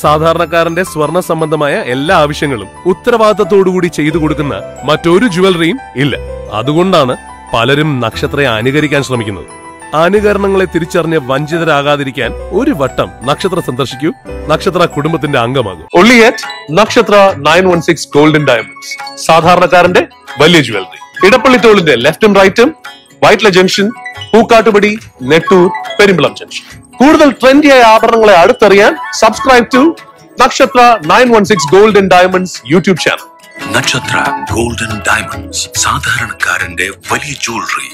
സാധാരണക്കാരന്റെ സ്വർണ്ണ സംബന്ധമായ എല്ലാ ആവശ്യങ്ങളും ഉത്തരവാദിത്തത്തോടുകൂടി ചെയ്തു കൊടുക്കുന്ന മറ്റൊരു ജുവലറിയും ഇല്ല അതുകൊണ്ടാണ് പലരും നക്ഷത്രയെ അനുകരിക്കാൻ ശ്രമിക്കുന്നത് അനുകരണങ്ങളെ തിരിച്ചറിഞ്ഞ് വഞ്ചിതരാകാതിരിക്കാൻ ഒരു വട്ടം നക്ഷത്ര സന്ദർശിക്കൂ നക്ഷത്ര കുടുംബത്തിന്റെ അംഗമാകും only at Nakshatra nine one six golden diamonds സാധാരണക്കാരന്റെ വലിയ ജുവലറി ഇടപ്പള്ളി ടോളിന്റെ ലെഫ്റ്റും റൈറ്റും വൈറ്റ്ല ജംഗ്ഷൻ പൂക്കാട്ടുപടി നെട്ടൂർ പെരുമ്പളം ജംഗ്ഷൻ കൂടുതൽ ട്രെൻഡിയായ ആഭരണങ്ങളെ അടുത്തറിയാൻ subscribe to Nakshatra nine one six golden diamonds YouTube channel Nakshatra golden diamonds സാധാരണക്കാരന്റെ വലിയ jewellery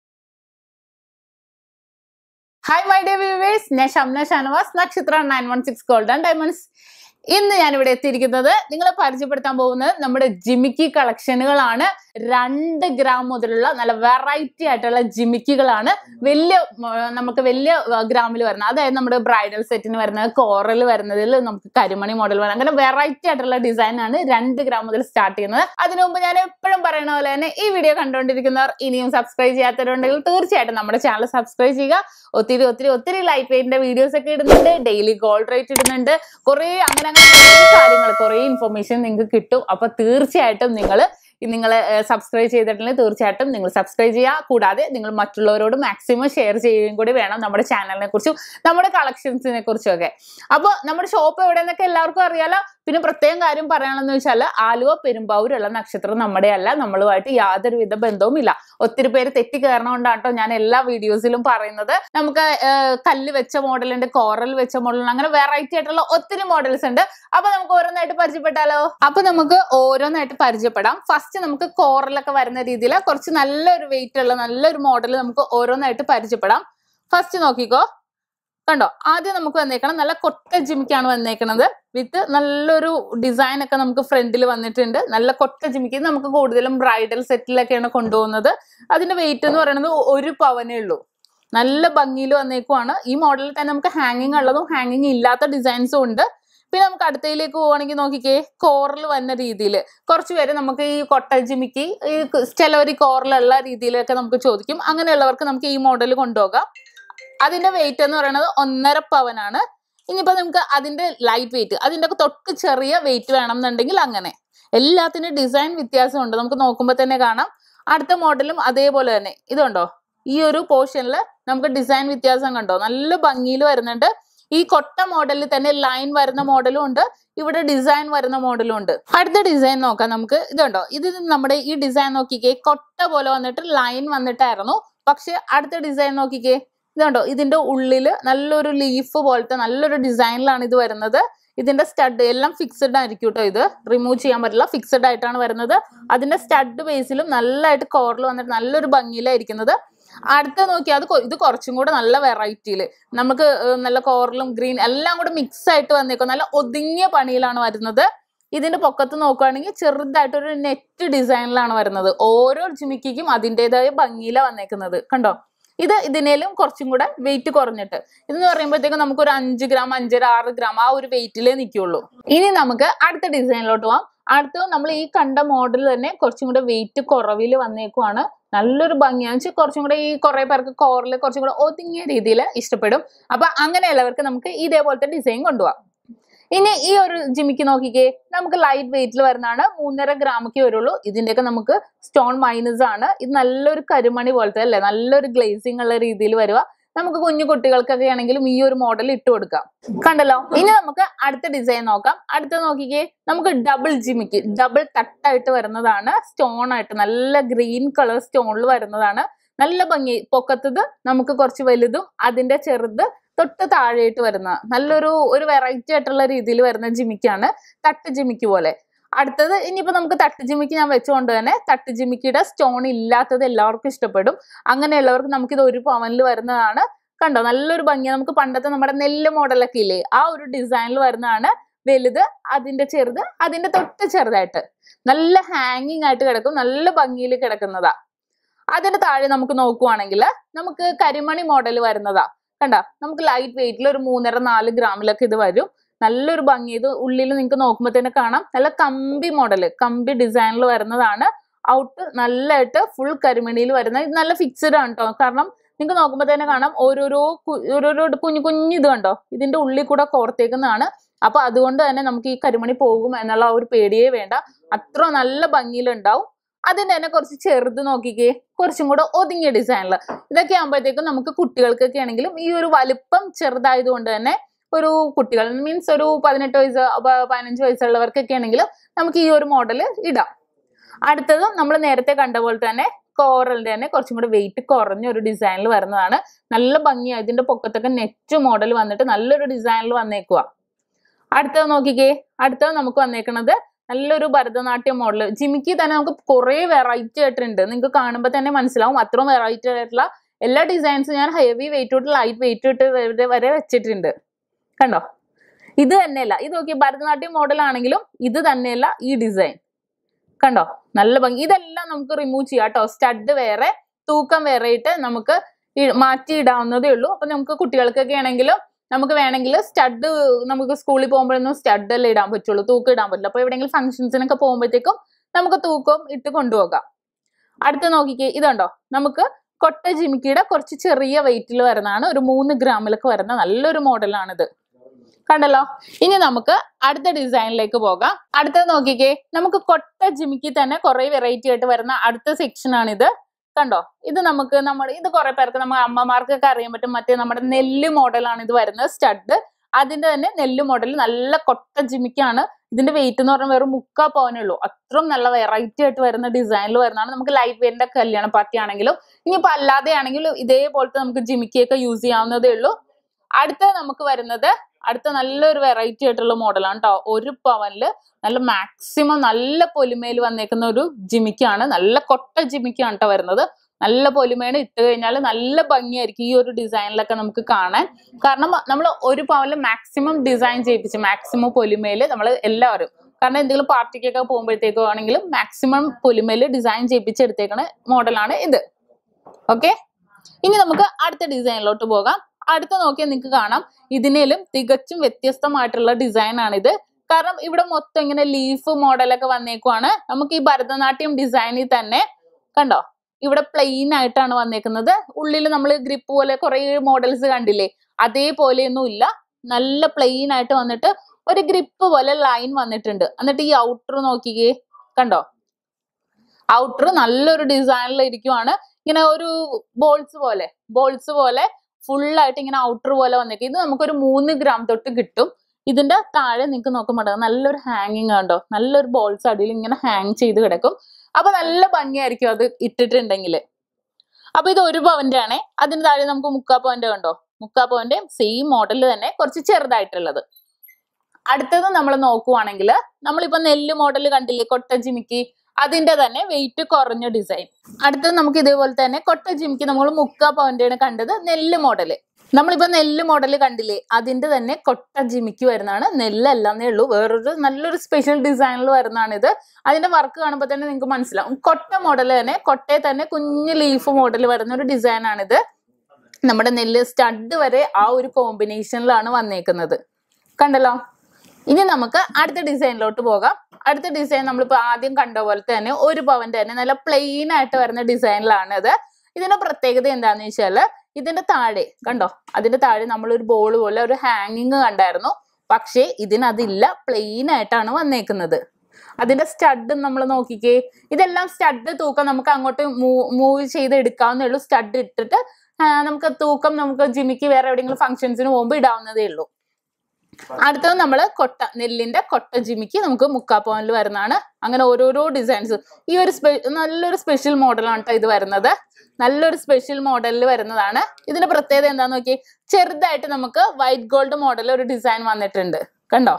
hi my dear viewers ഞാൻ Shamna Shanavas Nakshatra nine one six golden diamonds ഇന്ന് ഞാൻ ഇവിടെ എത്തിയിരിക്കുന്നത് നിങ്ങളെ പരിചയപ്പെടുത്താൻ പോകുന്നത് നമ്മുടെ ജിമിക്കി കളക്ഷനുകളാണ് രണ്ട് ഗ്രാം മുതലുള്ള നല്ല വെറൈറ്റി ആയിട്ടുള്ള ജിമിക്കികളാണ് വലിയ ഉം, നമുക്ക് വലിയ ഗ്രാമിൽ വരുന്ന അതായത് നമ്മുടെ ബ്രൈഡൽ സെറ്റിന് വരുന്നത് കോറൽ വരുന്നതിൽ നമുക്ക് കരിമണി മോഡൽ വരുന്നത് അങ്ങനെ വെറൈറ്റി ആയിട്ടുള്ള ഡിസൈൻ ആണ് രണ്ട് ഗ്രാം മുതൽ സ്റ്റാർട്ട് ചെയ്യുന്നത് അതിനു മുമ്പ് ഞാൻ എപ്പോഴും പറയുന്ന പോലെ തന്നെ ഈ വീഡിയോ കണ്ടുകൊണ്ടിരിക്കുന്നവർ ഇനിയും സബ്സ്ക്രൈബ് ചെയ്യാത്തവരുണ്ടെങ്കിൽ തീർച്ചയായിട്ടും നമ്മുടെ ചാനൽ സബ്സ്ക്രൈബ് ചെയ്യുക ഒത്തിരി ഒത്തിരി ഒത്തിരി ലൈറ്റ് വെയിറ്റിന്റെ വീഡിയോസ് ഒക്കെ ഇടുന്നുണ്ട് ഡെയിലി ഗോൾഡ് റേറ്റ് ഇടുന്നുണ്ട് കുറേ അങ്ങനെ അങ്ങനെ കുറേ കാര്യങ്ങൾ കുറേ ഇൻഫർമേഷൻ നിങ്ങൾക്ക് കിട്ടും അപ്പൊ തീർച്ചയായിട്ടും നിങ്ങൾ നിങ്ങൾ സബ്സ്ക്രൈബ് ചെയ്തിട്ടുണ്ടെങ്കിൽ തീർച്ചയായിട്ടും നിങ്ങൾ സബ്സ്ക്രൈബ് ചെയ്യുക കൂടാതെ നിങ്ങൾ മറ്റുള്ളവരോട് മാക്സിമം ഷെയർ ചെയ്യുകയും കൂടി വേണം നമ്മുടെ ചാനലിനെ കുറിച്ചും നമ്മുടെ കളക്ഷൻസിനെ കുറിച്ചും ഒക്കെ അപ്പോൾ നമ്മുടെ ഷോപ്പ് എവിടെയെന്നൊക്കെ എല്ലാവർക്കും അറിയാലോ പിന്നെ പ്രത്യേകം കാര്യം പറയാനെന്ന് വെച്ചാൽ ആലുവ പെരുമ്പാവൂരുള്ള നക്ഷത്രം നമ്മുടെ അല്ല നമ്മളുമായിട്ട് യാതൊരുവിധ ബന്ധവും ഇല്ല ഒത്തിരി പേര് തെറ്റി കയറണോണ്ടാട്ടോ ഞാൻ എല്ലാ വീഡിയോസിലും പറയുന്നത് നമുക്ക് ആ, കല്ല് വെച്ച മോഡലുണ്ട് കോറൽ വെച്ച മോഡലുണ്ട് അങ്ങനെ വെറൈറ്റി ആയിട്ടുള്ള ഒത്തിരി മോഡൽസ് ഉണ്ട് അപ്പൊ നമുക്ക് ഓരോന്നായിട്ട് പരിചയപ്പെട്ടാലോ അപ്പൊ നമുക്ക് ഓരോന്നായിട്ട് പരിചയപ്പെടാം ഫസ്റ്റ് നമുക്ക് കോറലൊക്കെ വരുന്ന രീതിയിൽ കുറച്ച് നല്ലൊരു വെയിറ്റ് ഉള്ള നല്ലൊരു മോഡൽ നമുക്ക് ഓരോന്നായിട്ട് പരിചയപ്പെടാം ഫസ്റ്റ് നോക്കിക്കോ കണ്ടോ ആദ്യം നമുക്ക് വന്നേക്കണം നല്ല കൊട്ട ജിമിക്കാണ് വന്നേക്കണത് വിത്ത് നല്ലൊരു ഡിസൈൻ ഒക്കെ നമുക്ക് ഫ്രണ്ടിൽ വന്നിട്ടുണ്ട് നല്ല കൊട്ട ജിമിക്ക് ഇത് നമുക്ക് കൂടുതലും ബ്രൈഡൽ സെറ്റിലൊക്കെയാണ് കൊണ്ടുപോകുന്നത് അതിന്റെ വെയിറ്റ് എന്ന് പറയുന്നത് ഒരു പവനേ ഉള്ളൂ നല്ല ഭംഗിയിൽ വന്നേക്കുവാണ് ഈ മോഡലിൽ തന്നെ നമുക്ക് ഹാങ്ങിങ് ഉള്ളതും ഹാങ്ങിങ് ഇല്ലാത്ത ഡിസൈൻസും ഉണ്ട് പിന്നെ നമുക്ക് അടുത്തയിലേക്ക് പോവുകയാണെങ്കിൽ നോക്കിക്കേ കോറൽ വന്ന രീതിയിൽ കുറച്ച് പേര് നമുക്ക് ഈ കൊട്ട ജിമിക്ക് ഈ ചിലവർ ഈ കോറലുള്ള രീതിയിലൊക്കെ നമുക്ക് ചോദിക്കും അങ്ങനെയുള്ളവർക്ക് നമുക്ക് ഈ മോഡൽ കൊണ്ടുപോകാം അതിന്റെ വെയിറ്റ് എന്ന് പറയുന്നത് ഒന്നര പവനാണ് ഇനിയിപ്പോ നമുക്ക് അതിന്റെ ലൈറ്റ് വെയിറ്റ് അതിന്റെ ഒക്കെ തൊട്ട് ചെറിയ വെയിറ്റ് വേണം എന്നുണ്ടെങ്കിൽ അങ്ങനെ എല്ലാത്തിനും ഡിസൈൻ വ്യത്യാസമുണ്ട് നമുക്ക് നോക്കുമ്പോൾ തന്നെ കാണാം അടുത്ത മോഡലും അതേപോലെ തന്നെ ഇതുണ്ടോ ഈ ഒരു പോർഷനിൽ നമുക്ക് ഡിസൈൻ വ്യത്യാസം കണ്ടോ നല്ല ഭംഗിയിൽ വരുന്നുണ്ട് ഈ കൊട്ട മോഡലിൽ തന്നെ ലൈൻ വരുന്ന മോഡലും ഉണ്ട് ഇവിടെ ഡിസൈൻ വരുന്ന മോഡലും ഉണ്ട് അടുത്ത ഡിസൈൻ നോക്കാം നമുക്ക് ഇതുണ്ടോ ഇത് നമ്മുടെ ഈ ഡിസൈൻ നോക്കിക്കേ കൊട്ട പോലെ വന്നിട്ട് ലൈൻ വന്നിട്ടായിരുന്നു പക്ഷെ അടുത്ത ഡിസൈൻ നോക്കിക്കേ ഇതുണ്ടോ ഇതിന്റെ ഉള്ളില് നല്ലൊരു ലീഫ് പോലത്തെ നല്ലൊരു ഡിസൈനിലാണ് ഇത് വരുന്നത് ഇതിന്റെ സ്റ്റഡ് എല്ലാം ഫിക്സഡ് ആയിരിക്കും കേട്ടോ ഇത് റിമൂവ് ചെയ്യാൻ പറ്റില്ല ഫിക്സഡ് ആയിട്ടാണ് വരുന്നത് അതിന്റെ സ്റ്റഡ് ബേസിലും നല്ലതായിട്ട് കോറിൽ വന്നിട്ട് നല്ലൊരു ഭംഗിയിലായിരിക്കുന്നത് അടുത്ത നോക്കി അത് കൊ- ഇത് കുറച്ചും കൂടെ നല്ല വെറൈറ്റിയിൽ നമുക്ക് ഏഹ് നല്ല കോറലും ഗ്രീൻ എല്ലാം കൂടെ മിക്സ് ആയിട്ട് വന്നേക്കും നല്ല ഒതുങ്ങിയ പണിയിലാണ് വരുന്നത് ഇതിന്റെ പൊക്കത്ത് നോക്കുകയാണെങ്കിൽ ചെറുതായിട്ടൊരു നെറ്റ് ഡിസൈനിലാണ് വരുന്നത് ഓരോ ജിമിക്കും അതിൻ്റെതായ ഭംഗിയിലാണ് വന്നേക്കുന്നത് കണ്ടോ ഇത് ഇതിനേലും കുറച്ചും കൂടെ വെയിറ്റ് കുറഞ്ഞിട്ട് ഇതെന്ന് പറയുമ്പോഴത്തേക്കും നമുക്ക് ഒരു അഞ്ച് ഗ്രാം അഞ്ചര ആറ് ഗ്രാം ആ ഒരു വെയിറ്റിലേ നിൽക്കുള്ളൂ ഇനി നമുക്ക് അടുത്ത ഡിസൈനിലോട്ട് പോവാം അടുത്തത് നമ്മൾ ഈ കണ്ട മോഡൽ തന്നെ കുറച്ചും കൂടെ വെയിറ്റ് കുറവിൽ വന്നേക്കുവാണ് നല്ലൊരു ഭംഗിയാന്ന് വെച്ചാൽ കുറച്ചും കൂടെ ഈ കുറെ പേർക്ക് കോറിൽ കുറച്ചും കൂടെ ഒതുങ്ങിയ രീതിയിൽ ഇഷ്ടപ്പെടും അപ്പൊ അങ്ങനെയുള്ളവർക്ക് നമുക്ക് ഇതേപോലത്തെ ഡിസൈൻ കൊണ്ടുപോവാം ഇനി ഈ ഒരു ജിമിക്ക് നോക്കിക്കേ നമുക്ക് ലൈറ്റ് വെയിറ്റിൽ വരുന്നതാണ് മൂന്നര ഗ്രാമൊക്കെ വരുള്ളൂ ഇതിന്റെയൊക്കെ നമുക്ക് സ്റ്റോൺ മൈനസ് ആണ് ഇത് നല്ലൊരു കരിമണി പോലത്തെ അല്ലേ നല്ലൊരു ഗ്ലേസിംഗ് ഉള്ള രീതിയിൽ വരുക നമുക്ക് കുഞ്ഞു കുട്ടികൾക്കൊക്കെ ആണെങ്കിലും ഈ ഒരു മോഡൽ ഇട്ട് കൊടുക്കാം കണ്ടല്ലോ ഇനി നമുക്ക് അടുത്ത ഡിസൈൻ നോക്കാം അടുത്ത നോക്കിക്കേ നമുക്ക് ഡബിൾ ജിമിക്ക് ഡബിൾ തട്ടായിട്ട് വരുന്നതാണ് സ്റ്റോൺ ആയിട്ട് നല്ല ഗ്രീൻ കളർ സ്റ്റോണിൽ വരുന്നതാണ് നല്ല ഭംഗി പൊക്കത്തത് നമുക്ക് കുറച്ച് വലുതും അതിന്റെ ചെറുത് തൊട്ട് താഴെയായിട്ട് വരുന്ന നല്ലൊരു ഒരു വെറൈറ്റി ആയിട്ടുള്ള രീതിയിൽ വരുന്ന ജിമിക്കാണ് തട്ട് ജിമിക്ക് പോലെ അടുത്തത് ഇനിയിപ്പോ നമുക്ക് തട്ട് ജിമിക്ക് ഞാൻ വെച്ചുകൊണ്ട് തന്നെ തട്ട് ജിമിക്കിയുടെ സ്റ്റോൺ ഇല്ലാത്തത് എല്ലാവർക്കും ഇഷ്ടപ്പെടും അങ്ങനെയുള്ളവർക്ക് നമുക്കിത് ഒരു പവനിൽ വരുന്നതാണ് കണ്ടോ നല്ലൊരു ഭംഗി നമുക്ക് പണ്ടത്തെ നമ്മുടെ നെല്ല് മോഡലൊക്കെ ഇല്ലേ ആ ഒരു ഡിസൈനിൽ വരുന്നതാണ് വലുത് അതിന്റെ ചെറുത് അതിന്റെ തൊട്ട് ചെറുതായിട്ട് നല്ല ഹാങ്ങിങ് ആയിട്ട് കിടക്കും നല്ല ഭംഗിയിൽ കിടക്കുന്നതാ അതിന് താഴെ നമുക്ക് നോക്കുവാണെങ്കിൽ നമുക്ക് കരിമണി മോഡൽ വരുന്നതാ കണ്ട നമുക്ക് ലൈറ്റ് വെയിറ്റിൽ ഒരു മൂന്നര നാല് ഗ്രാമിലൊക്കെ ഇത് വരും നല്ലൊരു ഭംഗി ഇത് ഉള്ളിൽ നിങ്ങൾക്ക് നോക്കുമ്പോൾ തന്നെ കാണാം നല്ല കമ്പി മോഡൽ കമ്പി ഡിസൈനിൽ വരുന്നതാണ് ഔട്ട് നല്ലതായിട്ട് ഫുൾ കരിമണിയിൽ വരുന്ന ഇത് നല്ല ഫിക്സഡ് ആണ് കേട്ടോ കാരണം നിങ്ങൾക്ക് നോക്കുമ്പോൾ തന്നെ കാണാം ഓരോരോ കു- ഓരോരോ കുഞ്ഞു കുഞ്ഞു ഇത് കണ്ടോ ഇതിന്റെ ഉള്ളിൽ കൂടെ കോർത്തേക്കുന്നതാണ് അപ്പൊ അതുകൊണ്ട് തന്നെ നമുക്ക് ഈ കരിമണി പോകും എന്നുള്ള ആ ഒരു പേടിയേ വേണ്ട അത്ര നല്ല ഭംഗിയിലുണ്ടാവും അതിന്റെ തന്നെ കുറച്ച് ചെറുത് നോക്കിക്കേ കുറച്ചും കൂടെ ഒതുങ്ങിയ ഡിസൈനിൽ ഇതൊക്കെ ആകുമ്പോഴത്തേക്കും നമുക്ക് കുട്ടികൾക്കൊക്കെ ആണെങ്കിലും ഈ ഒരു വലിപ്പം ചെറുതായതുകൊണ്ട് തന്നെ ഒരു കുട്ടികൾ മീൻസ് ഒരു പതിനെട്ട് വയസ്സ് പ- പതിനഞ്ച് വയസ്സുള്ളവർക്കൊക്കെ ആണെങ്കിലും നമുക്ക് ഈ ഒരു മോഡൽ ഇടാം അടുത്തതും നമ്മൾ നേരത്തെ കണ്ട പോലെ തന്നെ കോറലിന്റെ തന്നെ കുറച്ചും കൂടെ വെയിറ്റ് കുറഞ്ഞ ഒരു ഡിസൈനിൽ വരുന്നതാണ് നല്ല ഭംഗിയാണ് ഇതിന്റെ പൊക്കത്തൊക്കെ നെറ്റ് മോഡൽ വന്നിട്ട് നല്ലൊരു ഡിസൈനിൽ വന്നേക്കുക അടുത്തത് നോക്കിക്കേ അടുത്തത് നമുക്ക് വന്നേക്കുന്നത് നല്ലൊരു ഭരതനാട്യം മോഡൽ ജിമിക്ക് തന്നെ നമുക്ക് കുറേ വെറൈറ്റി ആയിട്ടുണ്ട് നിങ്ങൾക്ക് കാണുമ്പോൾ തന്നെ മനസ്സിലാവും അത്രയും വെറൈറ്റി ആയിട്ടുള്ള എല്ലാ ഡിസൈൻസും ഞാൻ ഹെവി വെയിറ്റ് തൊട്ട് ലൈറ്റ് വെയിറ്റ് തൊട്ട് വരെ- വരെ വെച്ചിട്ടുണ്ട് കണ്ടോ ഇത് തന്നെയല്ല ഇത് നോക്കി ഭരതനാട്യം മോഡൽ ആണെങ്കിലും ഇത് തന്നെയല്ല ഈ ഡിസൈൻ കണ്ടോ നല്ല ഭംഗി ഇതെല്ലാം നമുക്ക് റിമൂവ് ചെയ്യാം കേട്ടോ സ്റ്റഡ് വേറെ തൂക്കം വേറെ ഇട്ട് നമുക്ക് ഇ- മാറ്റി ഇടാവുന്നതേ ഉള്ളൂ അപ്പൊ നമുക്ക് കുട്ടികൾക്കൊക്കെ ആണെങ്കിലും നമുക്ക് വേണമെങ്കിൽ സ്റ്റഡ് നമുക്ക് സ്കൂളിൽ പോകുമ്പോഴൊന്നും സ്റ്റഡ് അല്ലേ ഇടാൻ പറ്റുള്ളൂ തൂക്കം ഇടാൻ പറ്റില്ല അപ്പൊ എവിടെയെങ്കിലും ഫംഗ്ഷൻസിനൊക്കെ പോകുമ്പോഴത്തേക്കും നമുക്ക് തൂക്കം ഇട്ട് കൊണ്ടുപോകാം അടുത്ത നോക്കിക്കേ ഇതുണ്ടോ നമുക്ക് കൊട്ട ജിമിക്കിയുടെ കുറച്ച് ചെറിയ വെയിറ്റിൽ വരുന്നതാണ് ഒരു മൂന്ന് ഗ്രാമിലൊക്കെ വരുന്ന നല്ലൊരു മോഡലാണിത് കണ്ടല്ലോ ഇനി നമുക്ക് അടുത്ത ഡിസൈനിലേക്ക് പോകാം അടുത്തത് നോക്കിക്കേ നമുക്ക് കൊട്ട ജിമിക്കി തന്നെ കുറെ വെറൈറ്റി ആയിട്ട് വരുന്ന അടുത്ത സെക്ഷൻ ആണിത് കണ്ടോ ഇത് നമുക്ക് നമ്മുടെ ഇത് കുറെ പേർക്ക് നമ്മുടെ അമ്മമാർക്കൊക്കെ അറിയാൻ പറ്റും മറ്റേ നമ്മുടെ നെല്ല് മോഡലാണ് ഇത് വരുന്നത് സ്റ്റഡ് അതിന്റെ തന്നെ നെല്ല് മോഡൽ നല്ല കൊട്ട ജിമിക്കാണ് ഇതിന്റെ വെയിറ്റ് എന്ന് പറഞ്ഞാൽ വെറും മുക്കാ പവനേ ഉള്ളൂ അത്രയും നല്ല വെറൈറ്റി ആയിട്ട് വരുന്ന ഡിസൈനിൽ വരുന്നതാണ് നമുക്ക് ലൈറ്റ് വെയിറ്റിന്റെ കല്യാണ പാർട്ടി ആണെങ്കിലും ഇനിയിപ്പോ അല്ലാതെ ആണെങ്കിലും ഇതേപോലത്തെ നമുക്ക് ജിമിക്കിയൊക്കെ യൂസ് ചെയ്യാവുന്നതേ ഉള്ളൂ അടുത്ത നമുക്ക് വരുന്നത് അടുത്ത നല്ലൊരു വെറൈറ്റി ആയിട്ടുള്ള മോഡലാണ് കേട്ടോ ഒരു പവനില് നല്ല മാക്സിമം നല്ല പൊലിമയിൽ വന്നേക്കുന്ന ഒരു ജിമിക്കാണ് നല്ല കൊട്ട ജിമിക്കാണ് കേട്ടോ വരുന്നത് നല്ല പൊലിമയാണ് ഇട്ട് കഴിഞ്ഞാൽ നല്ല ഭംഗിയായിരിക്കും ഈ ഒരു ഡിസൈനിലൊക്കെ നമുക്ക് കാണാൻ കാരണം നമ്മൾ ഒരു പവനിൽ മാക്സിമം ഡിസൈൻ ചെയ്യിപ്പിച്ച് മാക്സിമം പൊലിമയിൽ നമ്മൾ എല്ലാവരും കാരണം എന്തെങ്കിലും പാർട്ടിക്കൊക്കെ പോകുമ്പോഴത്തേക്കോ ആണെങ്കിലും മാക്സിമം പൊലിമയിൽ ഡിസൈൻ ചെയ്യിപ്പിച്ച് എടുത്തേക്കണ മോഡലാണ് ഇത് ഓക്കെ ഇനി നമുക്ക് അടുത്ത ഡിസൈനിലോട്ട് പോകാം അടുത്ത നോക്കിയാൽ നിങ്ങൾക്ക് കാണാം ഇതിനേലും തികച്ചും വ്യത്യസ്തമായിട്ടുള്ള ഡിസൈൻ ആണിത് കാരണം ഇവിടെ മൊത്തം ഇങ്ങനെ ലീഫ് മോഡലൊക്കെ വന്നേക്കുവാണ് നമുക്ക് ഈ ഭരതനാട്യം ഡിസൈനിൽ തന്നെ കണ്ടോ ഇവിടെ പ്ലെയിൻ ആയിട്ടാണ് വന്നേക്കുന്നത് ഉള്ളിൽ നമ്മൾ ഗ്രിപ്പ് പോലെ കുറെ മോഡൽസ് കണ്ടില്ലേ അതേപോലെയൊന്നും ഇല്ല നല്ല പ്ലെയിൻ ആയിട്ട് വന്നിട്ട് ഒരു ഗ്രിപ്പ് പോലെ ലൈൻ വന്നിട്ടുണ്ട് എന്നിട്ട് ഈ ഔട്ടർ നോക്കിക്കേ കണ്ടോ ഔട്ടർ നല്ലൊരു ഡിസൈനിൽ ഇരിക്കുവാണ് ഇങ്ങനെ ഒരു ബോൾസ് പോലെ ബോൾസ് പോലെ full ആയിട്ട് ഇങ്ങനെ ഔട്ടർ പോലെ വന്നേക്കും ഇത് നമുക്കൊരു മൂന്ന് ഗ്രാം തൊട്ട് കിട്ടും ഇതിന്റെ താഴെ നിങ്ങൾക്ക് നോക്കുമ്പോൾ നല്ലൊരു ഹാങ്ങിങ് കണ്ടോ നല്ലൊരു ബോൾസ് അടിയിൽ ഇങ്ങനെ ഹാങ് ചെയ്ത് കിടക്കും അപ്പൊ നല്ല ഭംഗിയായിരിക്കും അത് ഇട്ടിട്ടുണ്ടെങ്കിൽ അപ്പൊ ഇത് ഒരു പവന്റെ ആണേ അതിന് താഴെ നമുക്ക് മുക്കാ പവന്റെ കണ്ടോ മുക്കാ പവന്റെ സെയിം മോഡൽ തന്നെ കുറച്ച് ചെറുതായിട്ടുള്ളത് അടുത്തത് നമ്മൾ നോക്കുവാണെങ്കിൽ നമ്മളിപ്പോ നെല്ല് മോഡൽ കണ്ടില്ലേ കൊട്ട ജിമിക്ക് അതിന്റെ തന്നെ വെയിറ്റ് കുറഞ്ഞ ഡിസൈൻ അടുത്തത് നമുക്ക് ഇതേപോലെ തന്നെ കൊട്ട ജിമിക്ക് നമ്മൾ മുക്കാ പവന്റെയാണ് കണ്ടത് നെല്ല് മോഡല് നമ്മളിപ്പോ നെല്ല് മോഡൽ കണ്ടില്ലേ അതിന്റെ തന്നെ കൊട്ട ജിമിക്ക് വരുന്നതാണ് നെല്ലല്ലെന്നേ ഉള്ളൂ വേറൊരു നല്ലൊരു സ്പെഷ്യൽ ഡിസൈനിൽ വരുന്നതാണ് ഇത് അതിന്റെ വർക്ക് കാണുമ്പോൾ തന്നെ നിങ്ങൾക്ക് മനസ്സിലാവും കൊട്ട മോഡൽ തന്നെ കൊട്ടയെ തന്നെ കുഞ്ഞ് ലീഫ് മോഡൽ വരുന്ന ഒരു ഡിസൈൻ ആണിത് നമ്മുടെ നെല്ല് സ്റ്റഡ് വരെ ആ ഒരു കോമ്പിനേഷനിലാണ് വന്നേക്കുന്നത് കണ്ടല്ലോ ഇനി നമുക്ക് അടുത്ത ഡിസൈനിലോട്ട് പോകാം അടുത്ത ഡിസൈൻ നമ്മളിപ്പോ ആദ്യം കണ്ട പോലെ തന്നെ ഒരു പവന്റെ തന്നെ നല്ല പ്ലെയിൻ ആയിട്ട് വരുന്ന ഡിസൈനിലാണ് ഇത് ഇതിന്റെ പ്രത്യേകത എന്താന്ന് വെച്ചാല് ഇതിന്റെ താഴെ കണ്ടോ അതിന്റെ താഴെ നമ്മൾ ഒരു ബോൾ പോലെ ഒരു ഹാങ്ങിങ് കണ്ടായിരുന്നു പക്ഷേ ഇതിനതില്ല പ്ലെയിൻ ആയിട്ടാണ് വന്നേക്കുന്നത് അതിന്റെ സ്റ്റഡ് നമ്മൾ നോക്കിക്കേ ഇതെല്ലാം സ്റ്റഡ് തൂക്കം നമുക്ക് അങ്ങോട്ട് മൂവ് ചെയ്ത് എടുക്കാവുന്നേ ഉള്ളൂ സ്റ്റഡ് ഇട്ടിട്ട് ആ, നമുക്ക് തൂക്കം നമുക്ക് ജിമിക്ക് വേറെ എവിടെയെങ്കിലും ഫംഗ്ഷൻസിന് പോകുമ്പോൾ ഇടാവുന്നതേ ഉള്ളൂ അടുത്തത് നമ്മൾ കൊട്ട നെല്ലിന്റെ കൊട്ട ജിമിക്ക് നമുക്ക് മുക്കാ പോയിന്റിൽ വരുന്നതാണ് അങ്ങനെ ഓരോരോ ഡിസൈൻസ് ഈ ഒരു സ്പെ നല്ലൊരു സ്പെഷ്യൽ മോഡലാണ് കേട്ടോ ഇത് വരുന്നത് നല്ലൊരു സ്പെഷ്യൽ മോഡലിൽ വരുന്നതാണ് ഇതിന്റെ പ്രത്യേകത എന്താന്ന് നോക്കി ചെറുതായിട്ട് നമുക്ക് വൈറ്റ് ഗോൾഡ് മോഡൽ ഒരു ഡിസൈൻ വന്നിട്ടുണ്ട് കണ്ടോ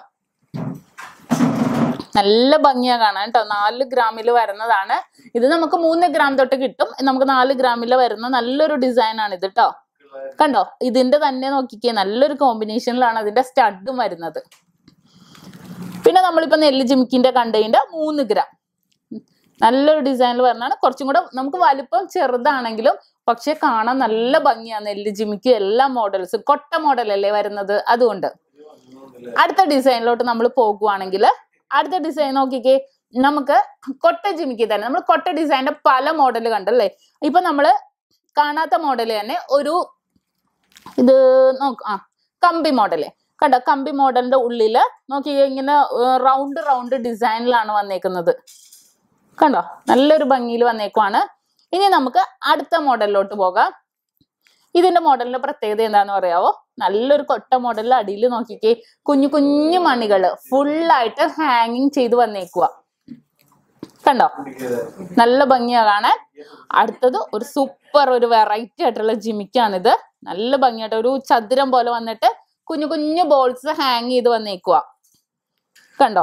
നല്ല ഭംഗിയാ കാണാൻ കേട്ടോ നാല് ഗ്രാമിൽ വരുന്നതാണ് ഇത് നമുക്ക് മൂന്ന് ഗ്രാം തൊട്ട് കിട്ടും നമുക്ക് നാല് ഗ്രാമിൽ വരുന്ന നല്ലൊരു ഡിസൈൻ ആണ് ഇത് കേട്ടോ കണ്ടോ ഇതിന്റെ തന്നെ നോക്കിക്കേ നല്ലൊരു കോമ്പിനേഷനിലാണ് അതിന്റെ സ്റ്റഡും വരുന്നത് പിന്നെ നമ്മളിപ്പോ നെല്ല് ജിമിക്കിന്റെ കണ്ടതിന്റെ മൂന്ന് ഗ്രാം നല്ലൊരു ഡിസൈനിൽ വരുന്നതാണ് കുറച്ചും കൂടെ നമുക്ക് വലിപ്പം ചെറുതാണെങ്കിലും പക്ഷെ കാണാൻ നല്ല ഭംഗിയാണ് നെല്ല് ജിമിക്ക് എല്ലാ മോഡൽസും കൊട്ട മോഡലല്ലേ വരുന്നത് അതുകൊണ്ട് അടുത്ത ഡിസൈനിലോട്ട് നമ്മൾ പോകുവാണെങ്കിൽ അടുത്ത ഡിസൈൻ നോക്കിക്കേ നമുക്ക് കൊട്ട ജിമിക്ക് തന്നെ നമ്മൾ കൊട്ട ഡിസൈനിന്റെ പല മോഡൽ കണ്ടല്ലേ ഇപ്പൊ നമ്മള് കാണാത്ത മോഡൽ തന്നെ ഒരു ഇത് നോക്ക് ആ കമ്പി മോഡല് കണ്ടോ കമ്പി മോഡലിന്റെ ഉള്ളില് നോക്കി ഇങ്ങനെ റൗണ്ട് റൗണ്ട് ഡിസൈനിലാണ് വന്നേക്കുന്നത് കണ്ടോ നല്ലൊരു ഭംഗിയിൽ വന്നേക്കുവാണ് ഇനി നമുക്ക് അടുത്ത മോഡലിലോട്ട് പോകാം ഇതിന്റെ മോഡലിന്റെ പ്രത്യേകത എന്താന്ന് പറയാവോ നല്ലൊരു കൊട്ട മോഡലിൽ അടിയിൽ നോക്കിക്കേ കുഞ്ഞു കുഞ്ഞു മണികള് ഫുള്ളായിട്ട് ഹാങ്ങിങ് ചെയ്ത് വന്നേക്കുക കണ്ടോ നല്ല ഭംഗിയാ കാണാൻ അടുത്തത് ഒരു സൂപ്പർ ഒരു വെറൈറ്റി ആയിട്ടുള്ള ജിമിക്കാണിത് നല്ല ഭംഗിയായിട്ട് ഒരു ചതുരം പോലെ വന്നിട്ട് കുഞ്ഞു കുഞ്ഞു ബോൾസ് ഹാങ് ചെയ്ത് വന്നേക്കുക കണ്ടോ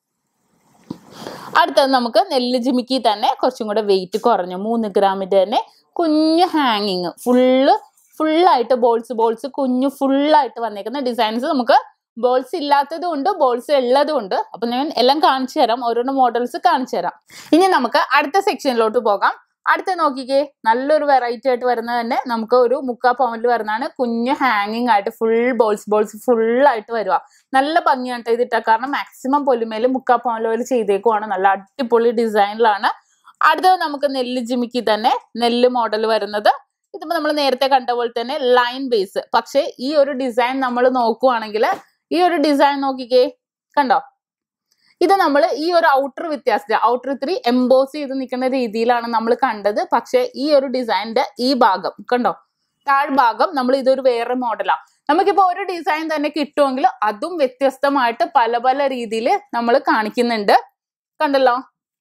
അടുത്തത് നമുക്ക് നെല്ല് ജിമിക്കി തന്നെ കുറച്ചും കൂടെ വെയിറ്റ് കുറഞ്ഞു മൂന്ന് ഗ്രാമിന്റെ തന്നെ കുഞ്ഞു ഹാങ്ങിങ് ഫുള്ള് ഫുള്ളായിട്ട് ബോൾസ് ബോൾസ് കുഞ്ഞു ഫുള്ളായിട്ട് വന്നേക്കുന്ന ഡിസൈൻസ് നമുക്ക് ബോൾസ് ഇല്ലാത്തതും ഉണ്ട് ബോൾസ് ഉള്ളതും ഉണ്ട് അപ്പൊ ഞാൻ എല്ലാം കാണിച്ചു തരാം ഓരോരോ മോഡൽസ് കാണിച്ചു തരാം ഇനി നമുക്ക് അടുത്ത സെക്ഷനിലോട്ട് പോകാം അടുത്ത നോക്കിക്കേ നല്ലൊരു വെറൈറ്റി ആയിട്ട് വരുന്നത് തന്നെ നമുക്ക് ഒരു മുക്കാ പവനിൽ വരുന്നതാണ് കുഞ്ഞ് ഹാങ്ങിങ് ആയിട്ട് ഫുൾ ബോൾസ് ബോൾസ് ഫുൾ ആയിട്ട് വരിക നല്ല ഭംഗിയാണ് ട്ടോ ഇതിട്ട കാരണം മാക്സിമം പൊലിമേല് മുക്കാ പവനിൽ പോലെ ചെയ്തേക്കുവാണ് നല്ല അടിപൊളി ഡിസൈനിലാണ് അടുത്തത് നമുക്ക് നെല്ല് ജിമിക്കി തന്നെ നെല്ല് മോഡൽ വരുന്നത് ഇതിപ്പോ നമ്മൾ നേരത്തെ കണ്ട പോലെ തന്നെ ലൈൻ ബേസ് പക്ഷേ ഈ ഒരു ഡിസൈൻ നമ്മൾ നോക്കുവാണെങ്കിൽ ഈ ഒരു ഡിസൈൻ നോക്കിക്കേ കണ്ടോ ഇത് നമ്മൾ ഈ ഒരു ഔട്ടർ വ്യത്യാസത്തിൽ ഔട്ടർ ഇത്തിരി എംബോസ് ചെയ്ത് നിൽക്കുന്ന രീതിയിലാണ് നമ്മൾ കണ്ടത് പക്ഷേ ഈ ഒരു ഡിസൈനിന്റെ ഈ ഭാഗം കണ്ടോ താഴ്ഭാഗം നമ്മൾ ഇതൊരു വേറെ മോഡലാണ് നമുക്കിപ്പോ ഒരു ഡിസൈൻ തന്നെ കിട്ടുമെങ്കിൽ അതും വ്യത്യസ്തമായിട്ട് പല പല രീതിയിൽ നമ്മൾ കാണിക്കുന്നുണ്ട് കണ്ടല്ലോ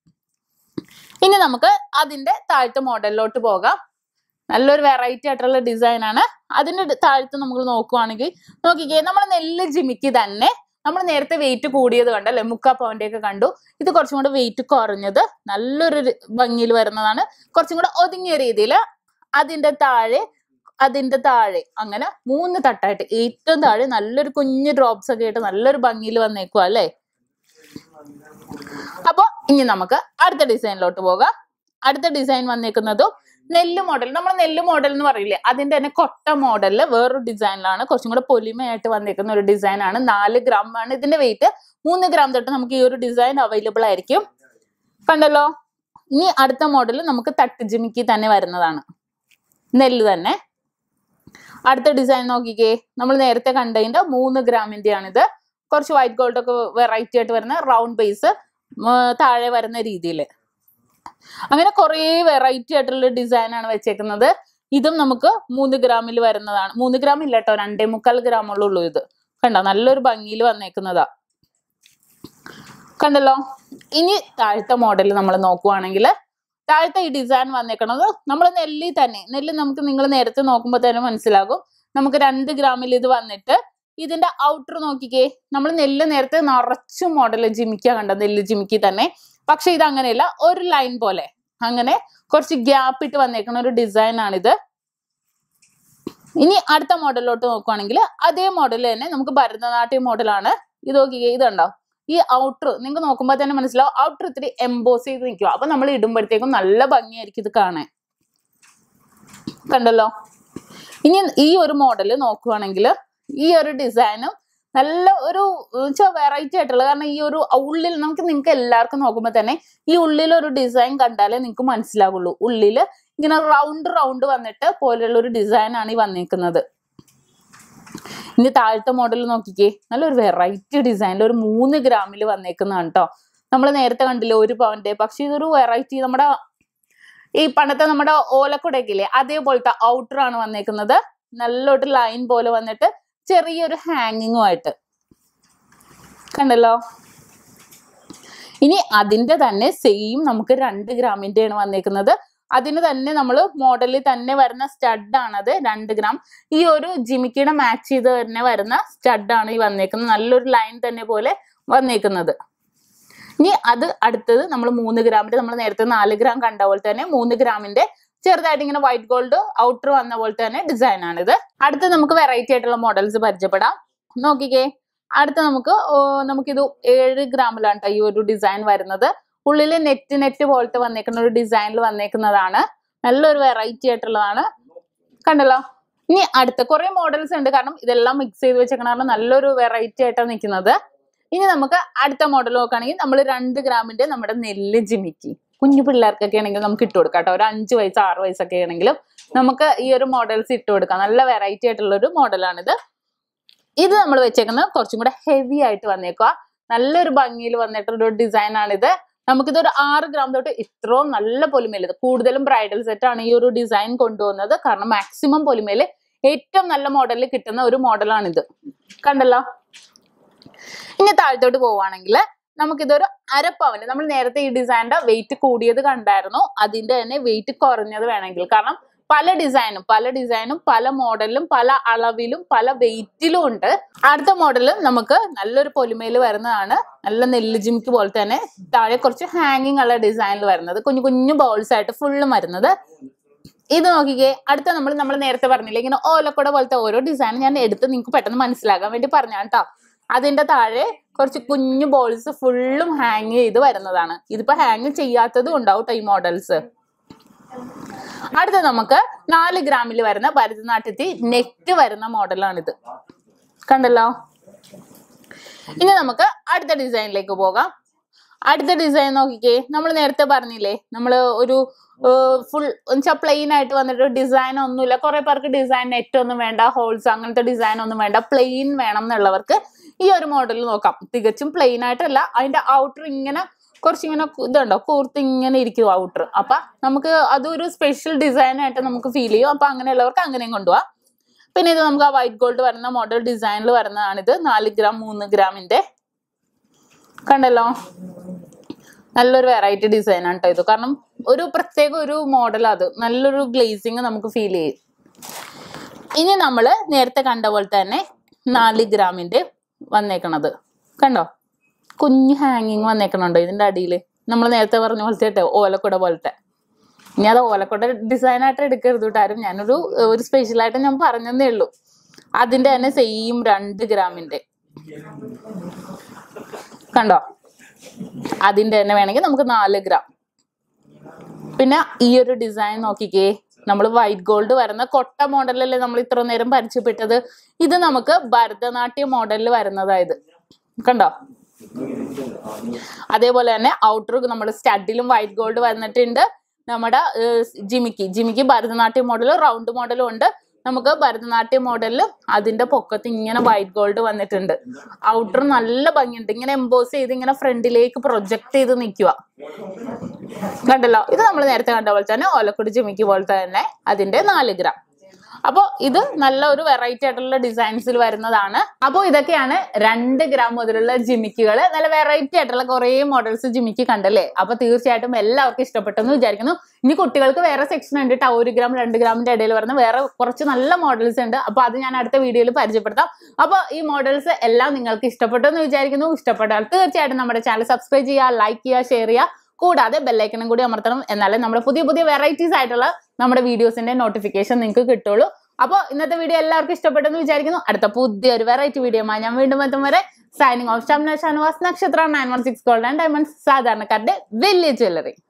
ഇനി നമുക്ക് അതിന്റെ താഴത്തെ മോഡലിലോട്ട് പോകാം നല്ലൊരു വെറൈറ്റി ആയിട്ടുള്ള ഡിസൈൻ ആണ് അതിന്റെ ഡ- താഴത്ത് നമുക്ക് നോക്കുവാണെങ്കിൽ നോക്കിക്കേ നമ്മൾ നെല്ല് ജിമിക്ക് തന്നെ നമ്മൾ നേരത്തെ വെയിറ്റ് കൂടിയത് കണ്ടല്ലേ മുക്കാ പവന്റെ ഒക്കെ കണ്ടു ഇത് കുറച്ചും കൂടെ വെയിറ്റ് കുറഞ്ഞത് നല്ലൊരു രി- ഭംഗിയിൽ വരുന്നതാണ് കുറച്ചും കൂടെ ഒതുങ്ങിയ രീതിയിൽ അതിന്റെ താഴെ അതിന്റെ താഴെ അങ്ങനെ മൂന്ന് തട്ടായിട്ട് ഏറ്റവും താഴെ നല്ലൊരു കുഞ്ഞു ഡ്രോപ്സ് ഒക്കെ ആയിട്ട് നല്ലൊരു ഭംഗിയിൽ വന്നേക്കുക അല്ലേ അപ്പൊ ഇനി നമുക്ക് അടുത്ത ഡിസൈനിലോട്ട് പോകാം അടുത്ത ഡിസൈൻ വന്നേക്കുന്നതും നെല്ല് മോഡൽ നമ്മൾ നെല്ല് മോഡൽ എന്ന് പറയില്ലേ അതിന്റെ തന്നെ കൊട്ട മോഡലില് വേറൊരു ഡിസൈനിലാണ് കുറച്ചും കൂടെ പൊലിമയായിട്ട് വന്നേക്കുന്ന ഒരു ഡിസൈൻ ആണ് നാല് ഗ്രാം ആണ് ഇതിന്റെ വെയിറ്റ് മൂന്ന് ഗ്രാം തൊട്ട് നമുക്ക് ഈ ഒരു ഡിസൈൻ അവൈലബിൾ ആയിരിക്കും കണ്ടല്ലോ ഇനി അടുത്ത മോഡൽ നമുക്ക് തട്ട് ജിമിക്കി തന്നെ വരുന്നതാണ് നെല്ല് തന്നെ അടുത്ത ഡിസൈൻ നോക്കിക്കേ നമ്മൾ നേരത്തെ കണ്ടതിന്റെ മൂന്ന് ഗ്രാമിന്റെ ആണിത് കുറച്ച് വൈറ്റ് ഗോൾഡ് ഒക്കെ വെറൈറ്റി ആയിട്ട് വരുന്ന റൗണ്ട് ബേസ് താഴെ വരുന്ന രീതിയിൽ അങ്ങനെ കുറേ വെറൈറ്റി ആയിട്ടുള്ള ഡിസൈൻ ആണ് വെച്ചേക്കുന്നത് ഇതും നമുക്ക് മൂന്ന് ഗ്രാമിൽ വരുന്നതാണ് മൂന്ന് ഗ്രാം ഇല്ല കേട്ടോ രണ്ടേ മുക്കാൽ ഗ്രാമുള്ളൂ ഇത് കണ്ടോ നല്ലൊരു ഭംഗിയിൽ വന്നേക്കുന്നതാ കണ്ടല്ലോ ഇനി താഴത്തെ മോഡൽ നമ്മൾ നോക്കുവാണെങ്കിൽ താഴത്തെ ഈ ഡിസൈൻ വന്നേക്കണത് നമ്മൾ നെല്ലി തന്നെ നെല്ല് നമുക്ക് നിങ്ങൾ നേരത്തെ നോക്കുമ്പോൾ തന്നെ മനസ്സിലാകും നമുക്ക് രണ്ട് ഗ്രാമിൽ ഇത് വന്നിട്ട് ഇതിന്റെ ഔട്ടർ നോക്കിക്കേ നമ്മൾ നെല്ല് നേരത്തെ നിറച്ചു മോഡൽ ജിമിക്ക കണ്ട നെല്ല് ജിമിക്കി തന്നെ പക്ഷെ ഇത് അങ്ങനെയല്ല ഒരു ലൈൻ പോലെ അങ്ങനെ കുറച്ച് ഗ്യാപ്പ് ഇട്ട് വന്നേക്കുന്ന ഒരു ഡിസൈൻ ആണിത് ഇനി അടുത്ത മോഡലിലോട്ട് നോക്കുവാണെങ്കിൽ അതേ മോഡൽ തന്നെ നമുക്ക് ഭരതനാട്യം മോഡലാണ് ഇത് നോക്കിക്കേ ഇത് കണ്ടോ ഈ ഔട്ടർ നിങ്ങൾക്ക് നോക്കുമ്പോൾ തന്നെ മനസ്സിലാവും ഔട്ടർ ഇത്തിരി എംബോസ് ചെയ്ത് നിൽക്കുക അപ്പൊ നമ്മൾ ഇടുമ്പോഴത്തേക്കും നല്ല ഭംഗിയായിരിക്കും ഇത് കാണാൻ കണ്ടല്ലോ ഇനി ഈ ഒരു മോഡൽ നോക്കുവാണെങ്കിൽ ഈ ഒരു ഡിസൈനും നല്ല ഒരു വെറൈറ്റി ആയിട്ടുള്ള കാരണം ഈ ഒരു ഉള്ളിൽ നമുക്ക് നിങ്ങൾക്ക് എല്ലാവർക്കും നോക്കുമ്പോൾ തന്നെ ഈ ഉള്ളിൽ ഒരു ഡിസൈൻ കണ്ടാലേ നിങ്ങൾക്ക് മനസ്സിലാകുള്ളൂ ഉള്ളിൽ ഇങ്ങനെ റൗണ്ട് റൗണ്ട് വന്നിട്ട് പോലെയുള്ള ഒരു ഡിസൈൻ ആണ് ഈ വന്നിരിക്കുന്നത് ഇനി താഴത്തെ മോഡൽ നോക്കിക്കേ നല്ലൊരു വെറൈറ്റി ഡിസൈനിൽ ഒരു മൂന്ന് ഗ്രാമിൽ വന്നേക്കുന്നതാണ് കേട്ടോ നമ്മൾ നേരത്തെ കണ്ടില്ലേ ഒരു പവന്റെ പക്ഷെ ഇതൊരു വെറൈറ്റി നമ്മുടെ ഈ പണ്ടത്തെ നമ്മുടെ ഓലക്കുടയൊക്കെ ഇല്ലേ അതേപോലത്തെ ഔട്ടർ ആണ് വന്നേക്കുന്നത് നല്ലൊരു ലൈൻ പോലെ വന്നിട്ട് ചെറിയൊരു ഹാങ്ങിങ്ങും ആയിട്ട് കണ്ടല്ലോ ഇനി അതിന്റെ തന്നെ സെയിം നമുക്ക് രണ്ട് ഗ്രാമിന്റെയാണ് വന്നേക്കുന്നത് അതിന് തന്നെ നമ്മൾ മോഡലിൽ തന്നെ വരുന്ന സ്റ്റഡ് ആണത് രണ്ട് ഗ്രാം ഈ ഒരു ജിമിക്കിയുടെ മാച്ച് ചെയ്ത് തന്നെ വരുന്ന സ്റ്റഡ് ആണ് ഈ വന്നേക്കുന്നത് നല്ലൊരു ലൈൻ തന്നെ പോലെ വന്നേക്കുന്നത് ഇനി അത് അടുത്തത് നമ്മൾ മൂന്ന് ഗ്രാമിന്റെ നമ്മൾ നേരത്തെ നാല് ഗ്രാം കണ്ട പോലെ തന്നെ മൂന്ന് ഗ്രാമിന്റെ ചെറുതായിട്ട് ഇങ്ങനെ വൈറ്റ് ഗോൾഡ് ഔട്ടർ വന്ന പോലത്തെ തന്നെ ഡിസൈൻ ആണിത് അടുത്ത നമുക്ക് വെറൈറ്റി ആയിട്ടുള്ള മോഡൽസ് പരിചയപ്പെടാം നോക്കിക്കേ അടുത്ത നമുക്ക് ഓ, നമുക്കിത് ഏഴ് ഗ്രാമിലാണ് ട്ടോ ഈ ഒരു ഡിസൈൻ വരുന്നത് ഉള്ളിൽ നെറ്റ് നെറ്റ് പോലത്തെ വന്നേക്കുന്ന ഒരു ഡിസൈനിൽ വന്നേക്കുന്നതാണ് നല്ലൊരു വെറൈറ്റി ആയിട്ടുള്ളതാണ് കണ്ടല്ലോ ഇനി അടുത്ത കുറെ മോഡൽസ് ഉണ്ട് കാരണം ഇതെല്ലാം മിക്സ് ചെയ്ത് വെച്ചേക്കണ കാരണം നല്ലൊരു വെറൈറ്റി ആയിട്ടാണ് നിൽക്കുന്നത് ഇനി നമുക്ക് അടുത്ത മോഡൽ നോക്കുകയാണെങ്കിൽ നമ്മൾ രണ്ട് ഗ്രാമിന്റെ നമ്മുടെ നെല്ല് ജിമിക്കി കുഞ്ഞു പിള്ളേർക്കൊക്കെ ആണെങ്കിൽ നമുക്ക് ഇട്ട് കൊടുക്കാം കേട്ടോ ഒരു അഞ്ച് വയസ്സ് ആറ് വയസ്സൊക്കെ ആണെങ്കിലും നമുക്ക് ഈ ഒരു മോഡൽസ് ഇട്ട് കൊടുക്കാം നല്ല വെറൈറ്റി ആയിട്ടുള്ള ഒരു മോഡലാണിത് ഇത് നമ്മൾ വെച്ചേക്കുന്നത് കുറച്ചും കൂടെ ഹെവി ആയിട്ട് വന്നേക്കുക നല്ലൊരു ഭംഗിയിൽ വന്നിട്ടുള്ള ഒരു ഡിസൈൻ ആണിത് നമുക്കിത് ഒരു ആറ് ഗ്രാം തൊട്ട് ഇത്രയും നല്ല പൊലിമേൽ ഇത് കൂടുതലും ബ്രൈഡൽ സെറ്റ് ആണ് ഈ ഒരു ഡിസൈൻ കൊണ്ടുവന്നത് കാരണം മാക്സിമം പൊലിമേല് ഏറ്റവും നല്ല മോഡലിൽ കിട്ടുന്ന ഒരു മോഡലാണിത് കണ്ടല്ലോ ഇനി താഴത്തോട്ട് പോവുകയാണെങ്കിൽ നമുക്കിതൊരു അരപ്പവന് നമ്മൾ നേരത്തെ ഈ ഡിസൈനിന്റെ വെയിറ്റ് കൂടിയത് കണ്ടായിരുന്നു അതിന്റെ തന്നെ വെയിറ്റ് കുറഞ്ഞത് വേണമെങ്കിൽ കാരണം പല ഡിസൈനും പല ഡിസൈനും പല മോഡലിലും പല അളവിലും പല വെയിറ്റിലും ഉണ്ട് അടുത്ത മോഡലും നമുക്ക് നല്ലൊരു പൊലിമയിൽ വരുന്നതാണ് നല്ല നെല്ല് ജിമിക്ക് പോലെ തന്നെ താഴെ കുറച്ച് ഹാങ്ങിങ് ഉള്ള ഡിസൈനിൽ വരുന്നത് കുഞ്ഞു കുഞ്ഞു ബോൾസ് ആയിട്ട് ഫുള്ളും വരുന്നത് ഇത് നോക്കിക്കേ അടുത്ത നമ്മൾ നമ്മൾ നേരത്തെ പറഞ്ഞില്ലേ ഇങ്ങനെ ഓലക്കുട പോലത്തെ ഓരോ ഡിസൈൻ ഞാൻ എടുത്ത് നിങ്ങൾക്ക് പെട്ടെന്ന് മനസ്സിലാക്കാൻ വേണ്ടി പറഞ്ഞാണ് കേട്ടോ അതിന്റെ താഴെ കുറച്ച് കുഞ്ഞു ബോൾസ് ഫുള്ളും ഹാങ് ചെയ്ത് വരുന്നതാണ് ഇതിപ്പോ ഹാങ് ചെയ്യാത്തതും ഉണ്ടാവും ട്ടോ ഈ മോഡൽസ് അടുത്ത നമുക്ക് നാല് ഗ്രാമിൽ വരുന്ന ഭരതനാട്യത്തിൽ നെറ്റ് വരുന്ന മോഡലാണിത് കണ്ടല്ലോ ഇനി നമുക്ക് അടുത്ത ഡിസൈനിലേക്ക് പോകാം അടുത്ത ഡിസൈൻ നോക്കിക്കേ നമ്മൾ നേരത്തെ പറഞ്ഞില്ലേ നമ്മൾ ഒരു ഫുൾ വെച്ചാൽ പ്ലെയിൻ ആയിട്ട് വന്നിട്ട് ഡിസൈൻ ഒന്നുമില്ല കുറെ പേർക്ക് ഡിസൈൻ നെറ്റ് ഒന്നും വേണ്ട ഹോൾസ് അങ്ങനത്തെ ഡിസൈൻ ഒന്നും വേണ്ട പ്ലെയിൻ വേണം എന്നുള്ളവർക്ക് ഈ ഒരു മോഡൽ നോക്കാം തികച്ചും പ്ലെയിൻ ആയിട്ടല്ല അതിന്റെ ഔട്ടർ ഇങ്ങനെ കുറച്ചിങ്ങനെ കു- ഇതുണ്ടോ കൂർത്ത് ഇങ്ങനെ ഇരിക്കും ഔട്ടർ അപ്പൊ നമുക്ക് അതൊരു സ്പെഷ്യൽ ഡിസൈൻ ആയിട്ട് നമുക്ക് ഫീൽ ചെയ്യും അപ്പൊ അങ്ങനെയുള്ളവർക്ക് അങ്ങനെയും കൊണ്ടുപോവാം പിന്നെ ഇത് നമുക്ക് ആ വൈറ്റ് ഗോൾഡ് വരുന്ന മോഡൽ ഡിസൈനിൽ വരുന്നതാണിത് നാല് ഗ്രാം മൂന്ന് ഗ്രാമിന്റെ കണ്ടല്ലോ നല്ലൊരു വെറൈറ്റി ഡിസൈൻ ആണ് കേട്ടോ ഇത് കാരണം ഒരു പ്രത്യേക ഒരു മോഡൽ അത് നല്ലൊരു ഗ്ലേസിങ് നമുക്ക് ഫീൽ ചെയ്യും ഇനി നമ്മൾ നേരത്തെ കണ്ട പോലെ തന്നെ നാല് ഗ്രാമിന്റെ വന്നേക്കണത് കണ്ടോ കുഞ്ഞു ഹാങ്ങിങ് വന്നേക്കണുണ്ടോ ഇതിന്റെ അടിയിൽ നമ്മൾ നേരത്തെ പറഞ്ഞ പോലത്തെ കേട്ടോ ഓലക്കുട പോലത്തെ ഇനി അത് ഓലക്കുട ഡിസൈൻ ആയിട്ട് എടുക്കരുത് കേട്ടോ ആരും ഞാനൊരു ഒരു സ്പെഷ്യൽ ആയിട്ട് ഞാൻ പറഞ്ഞതേ ഉള്ളൂ അതിന്റെ തന്നെ സെയിം രണ്ട് ഗ്രാമിന്റെ കണ്ടോ അതിന്റെ തന്നെ വേണമെങ്കിൽ നമുക്ക് നാല് ഗ്രാം പിന്നെ ഈ ഒരു ഡിസൈൻ നോക്കിക്കേ നമ്മൾ വൈറ്റ് ഗോൾഡ് വരുന്ന കൊട്ട മോഡലല്ലേ നമ്മൾ ഇത്ര നേരം പരിചയപ്പെട്ടത് ഇത് നമുക്ക് ഭരതനാട്യ മോഡലിൽ വരുന്നതായത് കണ്ടോ അതേപോലെ തന്നെ ഔട്ടർ നമ്മൾ സ്റ്റഡിലും വൈറ്റ് ഗോൾഡ് വന്നിട്ടുണ്ട് നമ്മുടെ ഏഹ്, ജിമിക്ക് ജിമിക്ക് ഭരതനാട്യം മോഡൽ റൗണ്ട് മോഡലും ഉണ്ട് നമുക്ക് ഭരതനാട്യം മോഡലിൽ അതിന്റെ പൊക്കത്ത് ഇങ്ങനെ വൈറ്റ് ഗോൾഡ് വന്നിട്ടുണ്ട് ഔട്ടർ നല്ല ഭംഗിയുണ്ട് ഇങ്ങനെ എംബോസ് ചെയ്ത് ഇങ്ങനെ ഫ്രണ്ടിലേക്ക് പ്രൊജക്ട് ചെയ്ത് നിൽക്കുക കണ്ടല്ലോ ഇത് നമ്മൾ നേരത്തെ കണ്ട പോലെ തന്നെ ഓലക്കുടി ജിമിക്ക് പോലത്തെ തന്നെ അതിന്റെ നാല് ഗ്രാം അപ്പോൾ ഇത് നല്ല ഒരു വെറൈറ്റി ആയിട്ടുള്ള ഡിസൈൻസിൽ വരുന്നതാണ് അപ്പോൾ ഇതൊക്കെയാണ് രണ്ട് ഗ്രാം മുതലുള്ള ജിമിക്കുകൾ നല്ല വെറൈറ്റി ആയിട്ടുള്ള കുറേ മോഡൽസ് ജിമിക്ക് കണ്ടല്ലേ അപ്പൊ തീർച്ചയായിട്ടും എല്ലാവർക്കും ഇഷ്ടപ്പെട്ടെന്ന് വിചാരിക്കുന്നു ഇനി കുട്ടികൾക്ക് വേറെ സെക്ഷൻ ഉണ്ട് ട്ടോ ഒരു ഗ്രാം രണ്ട് ഗ്രാമിന്റെ ഇടയിൽ വരുന്ന വേറെ കുറച്ച് നല്ല മോഡൽസ് ഉണ്ട് അപ്പൊ അത് ഞാൻ അടുത്ത വീഡിയോയിൽ പരിചയപ്പെടുത്താം അപ്പൊ ഈ മോഡൽസ് എല്ലാം നിങ്ങൾക്ക് ഇഷ്ടപ്പെട്ടു എന്ന് വിചാരിക്കുന്നു ഇഷ്ടപ്പെട്ടാൽ തീർച്ചയായിട്ടും നമ്മുടെ ചാനൽ സബ്സ്ക്രൈബ് ചെയ്യുക ലൈക്ക് ചെയ്യുക ഷെയർ ചെയ്യുക കൂടാതെ ബെല്ലൈക്കണും കൂടി അമർത്തണം എന്നാലേ നമ്മുടെ പുതിയ പുതിയ വെറൈറ്റീസ് ആയിട്ടുള്ള നമ്മുടെ വീഡിയോസിന്റെ നോട്ടിഫിക്കേഷൻ നിങ്ങൾക്ക് കിട്ടുള്ളൂ അപ്പോൾ ഇന്നത്തെ വീഡിയോ എല്ലാവർക്കും ഇഷ്ടപ്പെട്ടെന്ന് വിചാരിക്കുന്നു അടുത്ത പുതിയൊരു വെറൈറ്റി വീഡിയോ ഞാൻ വീണ്ടും എത്തും വരെ signing off Shamna Shanavas Nakshatra nine one six gold and diamonds സാധാരണക്കാരുടെ വലിയ ജ്വല്ലറി